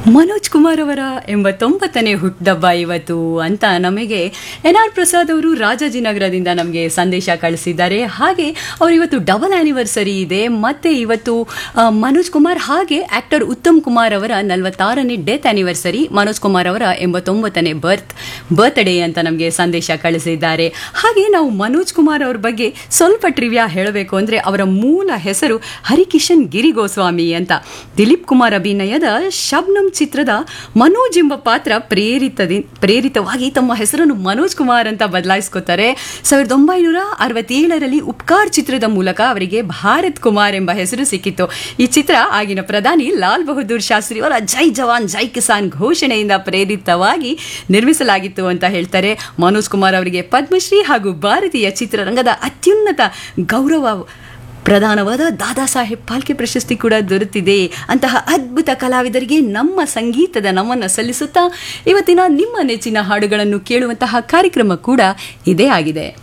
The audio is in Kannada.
ಮನೋಜ್ ಕುಮಾರ್ ಅವರ ಎಂಬತ್ತೊಂಬತ್ತನೇ ಹುಟ್ಟುಹಬ್ಬ ಇವತ್ತು ಅಂತ ನಮಗೆ ಎನ್ ಆರ್ ಪ್ರಸಾದ್ ಅವರು ರಾಜಾಜಿನಗರದಿಂದ ನಮಗೆ ಸಂದೇಶ ಕಳಿಸಿದ್ದಾರೆ ಹಾಗೆ ಅವರು ಇವತ್ತು ಡಬಲ್ ಆನಿವರ್ಸರಿ ಇದೆ ಮತ್ತೆ ಇವತ್ತು ಆ, ಮನೋಜ್ ಕುಮಾರ್ ಹಾಗೆ ಆಕ್ಟರ್ ಉತ್ತಮ್ ಕುಮಾರ್ ಅವರ ನಲವತ್ತಾರನೇ ಡೆತ್ ಆನಿವರ್ಸರಿ ಮನೋಜ್ ಕುಮಾರ್ ಅವರ ಎಂಬತ್ತೊಂಬತ್ತನೇ ಬರ್ತ್ ಬರ್ತ್ಡೇ ಅಂತ ನಮಗೆ ಸಂದೇಶ ಕಳಿಸಿದ್ದಾರೆ ಹಾಗೆ ನಾವು ಮನೋಜ್ ಕುಮಾರ್ ಅವ್ರ ಬಗ್ಗೆ ಸ್ವಲ್ಪ ಟ್ರಿವ್ಯಾ ಹೇಳಬೇಕು ಅಂದ್ರೆ ಅವರ ಮೂಲ ಹೆಸರು ಹರಿಕಿಶನ್ ಗಿರಿ ಗೋಸ್ವಾಮಿ ಅಂತ ದಿಲೀಪ್ ಕುಮಾರ್ ಅಭಿನಯದ ಶಬ್ನಂ ಚಿತ್ರದ ಮನೋಜ್ ಎಂಬ ಪಾತ್ರ ಪ್ರೇರಿತದಿ ಪ್ರೇರಿತವಾಗಿ ತಮ್ಮ ಹೆಸರನ್ನು ಮನೋಜ್ ಕುಮಾರ್ ಅಂತ ಬದಲಾಯಿಸ್ಕೋತಾರೆ ಸಾವಿರದ ಒಂಬೈನೂರ ಅರವತ್ತೇಳರಲ್ಲಿ ಉಪ್ಕಾರ್ ಚಿತ್ರದ ಮೂಲಕ ಅವರಿಗೆ ಭಾರತ್ ಕುಮಾರ್ ಎಂಬ ಹೆಸರು ಸಿಕ್ಕಿತ್ತು ಈ ಚಿತ್ರ ಆಗಿನ ಪ್ರಧಾನಿ ಲಾಲ್ ಬಹದ್ದೂರ್ ಶಾಸ್ತ್ರಿ ಅವರ ಜೈ ಜವಾನ್ ಜೈ ಕಿಸಾನ್ ಘೋಷಣೆಯಿಂದ ಪ್ರೇರಿತವಾಗಿ ನಿರ್ಮಿಸಲಾಗಿತ್ತು ಅಂತ ಹೇಳ್ತಾರೆ ಮನೋಜ್ ಕುಮಾರ್ ಅವರಿಗೆ ಪದ್ಮಶ್ರೀ ಹಾಗೂ ಭಾರತೀಯ ಚಿತ್ರರಂಗದ ಅತ್ಯುನ್ನತ ಗೌರವ ಪ್ರಧಾನವಾದ ದಾದಾ ಸಾಹೇಬ್ ಪಾಲ್ಕೆ ಪ್ರಶಸ್ತಿ ಕೂಡ ದೊರೆತಿದೆ ಅಂತಹ ಅದ್ಭುತ ಕಲಾವಿದರಿಗೆ ನಮ್ಮ ಸಂಗೀತದ ನಮನ ಸಲ್ಲಿಸುತ್ತಾ ಇವತ್ತಿನ ನಿಮ್ಮ ನೆಚ್ಚಿನ ಹಾಡುಗಳನ್ನು ಕೇಳುವಂತಹ ಕಾರ್ಯಕ್ರಮ ಕೂಡ ಇದೇ ಆಗಿದೆ